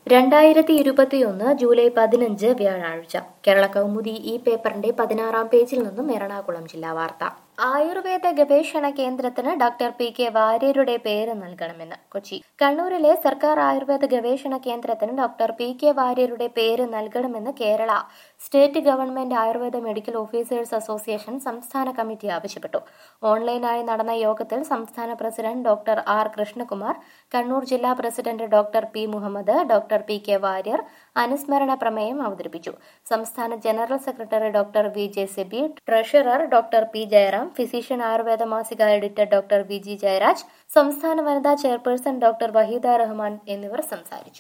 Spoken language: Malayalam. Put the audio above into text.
രണ്ടായിരത്തി ഇരുപത്തിയൊന്ന് ജൂലൈ പതിനഞ്ച് വ്യാഴാഴ്ച കേരള കൗമുദി ഈ പേപ്പറിന്റെ പതിനാറാം പേജിൽ നിന്നും എറണാകുളം ജില്ലാ വാർത്ത ആയുർവേദ ഗവേഷണ കേന്ദ്രത്തിന് ഡോക്ടർ പി കെ വാര്യരുടെ പേര് നൽകണമെന്ന് കൊച്ചി കണ്ണൂരിലെ സർക്കാർ ആയുർവേദ ഗവേഷണ കേന്ദ്രത്തിന് ഡോക്ടർ പി കെ വാര്യരുടെ പേര് നൽകണമെന്ന് Kerala state government Ayurveda medical officers association സംസ്ഥാന കമ്മിറ്റി ആവശ്യപ്പെട്ടു ഓൺലൈനായി നടന്ന യോഗത്തിൽ സംസ്ഥാന president doctor R Krishnakumar Kannur ജില്ലാ president doctor P Muhammad doctor P K Warrier അനുസ്മരണ പ്രമേയം അവതരിപ്പിച്ചു സംസ്ഥാന general secretary doctor V J Sebi treasurer doctor P Jayaram physician Ayurveda മാസിക editor doctor V G Jayaraj സംസ്ഥാന വനിതാ ചെയർപേഴ്സൺ ഡോക്ടർ വഹീദ റഹ്മാൻ എന്നിവർ സംസാരിച്ചു